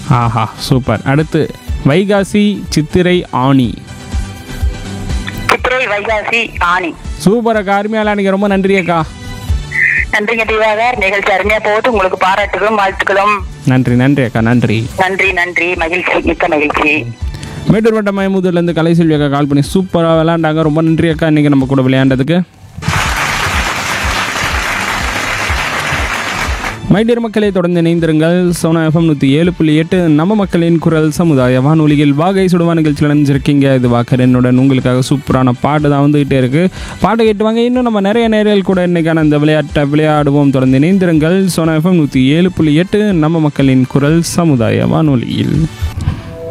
ஆஹா super அடுத்து வைகாசி சித்திரை ஆணி சித்திரை வைகாசி ஆணி சூப்பர் அக்கா அருமையால அன்னைக்கு ரொம்ப நன்றி அக்கா நன்றிங்க திவாகர் நிகழ்ச்சி அருமையா போகுது உங்களுக்கு பாராட்டுகளும் வாழ்த்துக்களும் நன்றி நன்றி அக்கா நன்றி நன்றி நன்றி மகிழ்ச்சி மிக்க மகிழ்ச்சி மேட்டூர் வட்டம் மயமுதூர்லேருந்து கலைசெல்வி அக்கா கால் பண்ணி சூப்பராக விளையாண்டாங்க ரொம்ப நன்றி அக்கா இன்றைக்கி நம்ம கூட விளையாண்டதுக்கு மைடியர் மக்களை தொடர்ந்து இணைந்திருங்கள் சோனா எஃப்எம் நூற்றி ஏழு புள்ளி எட்டு நம்ம மக்களின் குரல் சமுதாய வானொலியில் வாகை சுடுவா நிகழ்ச்சியில் நினைஞ்சிருக்கீங்க இது வாக்கரனுடன் உங்களுக்காக சூப்பரான பாட்டு தான் வந்துகிட்டே இருக்குது பாட்டை கேட்டு வாங்க இன்னும் நம்ம நிறைய நேரில் கூட இன்றைக்கான இந்த விளையாட்டை விளையாடுவோம் தொடர்ந்து இணைந்திருங்கள் சோனா எஃப்எம் நூற்றி ஏழு புள்ளி எட்டு நம்ம மக்களின் குரல் சமுதாய வானொலியில்